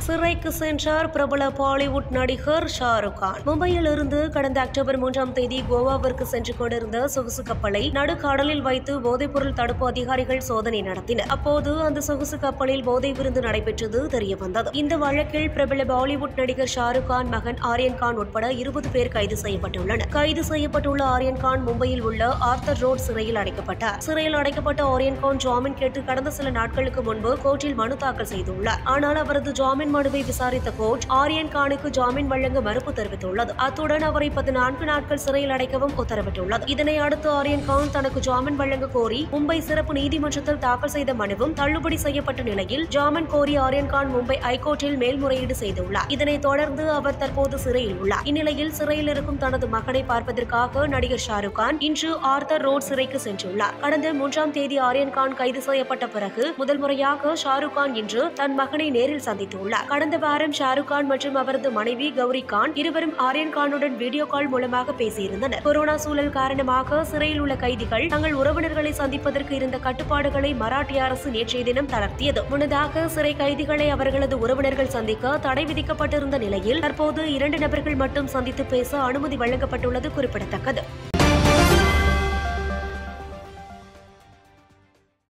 சிறைக்கு சென்றார் பிரபல பாலிவுட் நடிகர் ஷாருக் கான் மும்பையில் இருந்து கடந்த அக்டோபர் மூன்றாம் தேதி கோவாவிற்கு சென்று கொண்டிருந்த சொகுசு கப்பலை நடுக்கடலில் வைத்து போதைப்பொருள் தடுப்பு அதிகாரிகள் சோதனை நடத்தினர் அப்போது அந்த சொகுசு கப்பலில் போதை விருந்து நடைபெற்றது தெரிய வந்தது இந்த வழக்கில் பிரபல பாலிவுட் நடிகர் ஷாருக் கான் மகன் ஆரியன் கான் உட்பட இருபது பேர் கைது செய்யப்பட்டுள்ளனர் கைது செய்யப்பட்டுள்ள ஆரியன் கான் மும்பையில் உள்ள ஆர்த்தர் ரோட் சிறையில் அடைக்கப்பட்டார் சிறையில் அடைக்கப்பட்ட ஆரியன் கான் ஜாமீன் கேட்டு கடந்த சில நாட்களுக்கு முன்பு கோர்ட்டில் மனு தாக்கல் செய்துள்ளார் ஆனால் அவரது ஜாமீன் மனுவை விசாரித்த கோர்ட் ஆரியன் கானுக்கு ஜாமீன் வழங்க மறுப்பு தெரிவித்துள்ளது அத்துடன் அவரை பதினான்கு நாட்கள் சிறையில் அடைக்கவும் உத்தரவிட்டுள்ளது இதனை அடுத்து ஆரியன் கான் தனக்கு ஜாமீன் வழங்க கோரி மும்பை சிறப்பு நீதிமன்றத்தில் தாக்கல் செய்த மனுவும் தள்ளுபடி செய்யப்பட்ட நிலையில் ஜாமீன் கோரி ஆரியன் கான் மும்பை ஐகோர்ட்டில் மேல்முறையீடு செய்துள்ளார் இதனைத் தொடர்ந்து அவர் தற்போது சிறையில் உள்ளார் இந்நிலையில் சிறையில் இருக்கும் தனது மகனை பார்ப்பதற்காக நடிகர் ஷாருக் கான் இன்று ஆர்த்தர் ரோட் சிறைக்கு சென்றுள்ளார் கடந்த மூன்றாம் தேதி ஆரியன் கான் கைது செய்யப்பட்ட பிறகு முதல் முறையாக ஷாருக் கான் இன்று தன் மகனை நேரில் சந்தித்துள்ளார் கடந்த வாரம் ஷாருக் கான் மற்றும் அவரது மனைவி கௌரி கான் இருவரும் ஆரியன் கானுடன் வீடியோ கால் மூலமாக பேசியிருந்தனர் கொரோனா சூழல் காரணமாக சிறையில் உள்ள கைதிகள் தங்கள் உறவினர்களை சந்திப்பதற்கு இருந்த கட்டுப்பாடுகளை மராட்டிய அரசு நேற்றைய தினம் தளர்த்தியது முன்னதாக சிறை கைதிகளை அவர்களது உறவினர்கள் சந்திக்க தடை விதிக்கப்பட்டிருந்த நிலையில் தற்போது இரண்டு நபர்கள் மட்டும் சந்தித்து பேச அனுமதி வழங்கப்பட்டுள்ளது குறிப்பிடத்தக்கது